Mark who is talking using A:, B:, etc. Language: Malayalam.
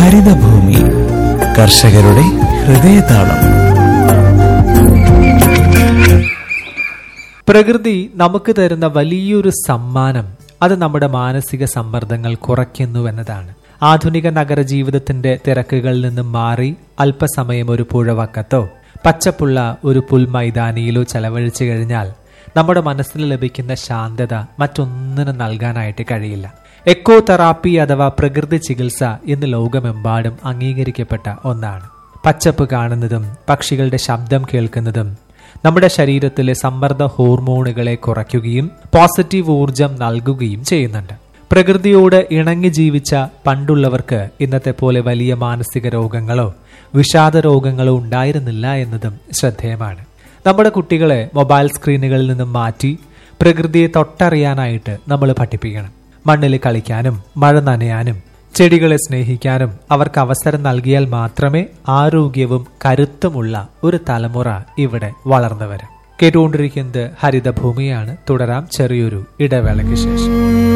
A: ഹരിതഭൂമി കർഷകരുടെ ഹൃദയതാളം
B: പ്രകൃതി നമുക്ക് തരുന്ന വലിയൊരു സമ്മാനം അത് നമ്മുടെ മാനസിക സമ്മർദ്ദങ്ങൾ കുറയ്ക്കുന്നു എന്നതാണ് ആധുനിക നഗര ജീവിതത്തിന്റെ തിരക്കുകളിൽ നിന്നും മാറി അല്പസമയം ഒരു പുഴവക്കത്തോ പച്ചപ്പുള്ള ഒരു പുൽമൈതാനിയിലോ ചെലവഴിച്ചു കഴിഞ്ഞാൽ നമ്മുടെ മനസ്സിൽ ലഭിക്കുന്ന ശാന്തത മറ്റൊന്നിനും നൽകാനായിട്ട് കഴിയില്ല എക്കോ തെറാപ്പി അഥവാ പ്രകൃതി ചികിത്സ ഇന്ന് ലോകമെമ്പാടും അംഗീകരിക്കപ്പെട്ട ഒന്നാണ് പച്ചപ്പ് കാണുന്നതും പക്ഷികളുടെ ശബ്ദം കേൾക്കുന്നതും നമ്മുടെ ശരീരത്തിലെ സമ്മർദ്ദ ഹോർമോണുകളെ കുറയ്ക്കുകയും പോസിറ്റീവ് ഊർജം നൽകുകയും ചെയ്യുന്നുണ്ട് പ്രകൃതിയോട് ഇണങ്ങി ജീവിച്ച പണ്ടുള്ളവർക്ക് ഇന്നത്തെ പോലെ വലിയ മാനസിക രോഗങ്ങളോ വിഷാദ രോഗങ്ങളോ ഉണ്ടായിരുന്നില്ല എന്നതും ശ്രദ്ധേയമാണ് നമ്മുടെ കുട്ടികളെ മൊബൈൽ സ്ക്രീനുകളിൽ നിന്നും മാറ്റി പ്രകൃതിയെ തൊട്ടറിയാനായിട്ട് നമ്മൾ പഠിപ്പിക്കണം മണ്ണിൽ കളിക്കാനും മഴ നനയാനും ചെടികളെ സ്നേഹിക്കാനും അവർക്ക് അവസരം നൽകിയാൽ മാത്രമേ ആരോഗ്യവും കരുത്തുമുള്ള ഒരു തലമുറ ഇവിടെ വളർന്നു വരും കേട്ടുകൊണ്ടിരിക്കുന്നത് ഹരിതഭൂമിയാണ് തുടരാം ചെറിയൊരു ഇടവേളയ്ക്ക് ശേഷം